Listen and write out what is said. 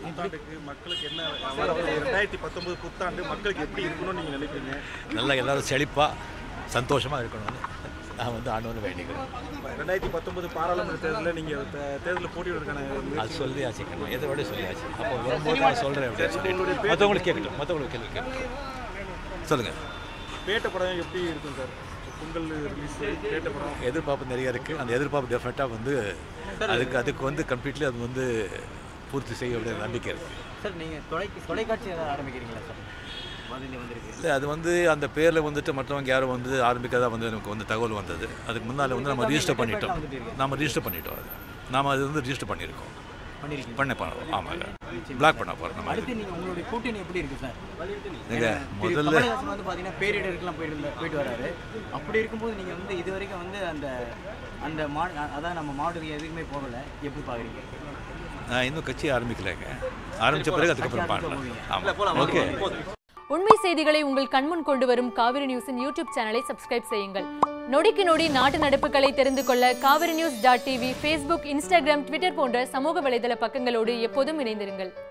புத்தாண்டுக்கு மக்களுக்கு என்ன அதாவது ரெண்டாயிரத்தி பத்தொன்பது புத்தாண்டு மக்களுக்கு எப்படி இருக்கணும்னு நீங்க நினைக்கிறீங்க நல்லா எல்லாரும் செழிப்பாக சந்தோஷமாக இருக்கணும்னு நான் வந்து ஆண்டவனை வேண்டிக்கிறேன் ரெண்டாயிரத்தி பத்தொன்பது பாராளுமன்ற தேர்தலில் நீங்க தே- தேர்தலில் போட்டியிடுறதுக்கான அது சொல்லியாச்சு கண்ணா எதை விட சொல்லியாச்சு அப்போ வரும்போது நான் சொல்கிறேன் அப்படின்னு சொல்லிட்டு மற்றவங்களுக்கு கேட்கட்டும் மற்றவங்களுக்கு கேள்வி கேட்கட்டும் சொல்லுங்கள் பேட்ட படம் எப்படி இருக்கும் சார் பொங்கல் ரிலீஸ் பேட்ட படம் எதிர்பார்ப்பு நிறைய இருக்குது அந்த எதிர்பார்ப்பு டெஃபினட்டாக வந்து அதுக்கு அதுக்கு வந்து கம்ப்ளீட்லி அது வந்து பூர்த்தி செய்ய வேண்டிய நம்பிக்கை இருக்குது சார் நீங்கள் தொலை தொலைக்காட்சி ஏதாவது ஆரம்பிக்கிறீங்களா சார் வந்து வந்திருக்கு இல்லை அது வந்து அந்த பேரில் வந்துட்டு மற்றவங்க யாரும் வந்து ஆரம்பிக்கிறதா வந்து நமக்கு வந்து தகவல் வந்தது அதுக்கு முன்னால் வந்து நம்ம ரிஜிஸ்டர் பண்ணிட்டோம் நம்ம ரிஜிஸ்டர் பண்ணிட்டோம் அது நாம் அது வந்து ரிஜிஸ்டர் பண்ணியிருக்கோம் பண்ணியிருக்கீங்க பண்ண பண்ணோம் ஆமாங்க பிளாக் பண்ண போகிறோம் நம்ம அடுத்து நீங்கள் உங்களுடைய கூட்டணி எப்படி இருக்கு சார் நீங்க திரு முதல்ல கமலஹாசன் வந்து பார்த்தீங்கன்னா பேரிடருக்குலாம் போயிட்டு போயிட்டு வராரு அப்படி இருக்கும்போது நீங்கள் வந்து இது வரைக்கும் வந்து அந்த அந்த மா அதான் நம்ம மாவட்டத்துக்கு எதுக்குமே போகலை எப்படி பார்க்குறீங்க நான் இன்னும் கட்சி ஆரம்பிக்கலைங்க ஆரம்பித்த பிறகு அதுக்கப்புறம் பண்ணலாம் ஆமாம் ஓகே உண்மை செய்திகளை உங்கள் கண்முன் கொண்டு வரும் காவிரி நியூஸின் யூடியூப் சேனலை சப்ஸ்கிரைப் செய்யுங்கள் நொடிக்கு நொடி நாட்டு நடப்புகளை தெரிந்து கொள்ள Kaveri news dot TV Facebook Instagram Twitter போன்ற சமூக வலைதள பக்கங்களோடு எப்போதும் இணைந்திருங்கள்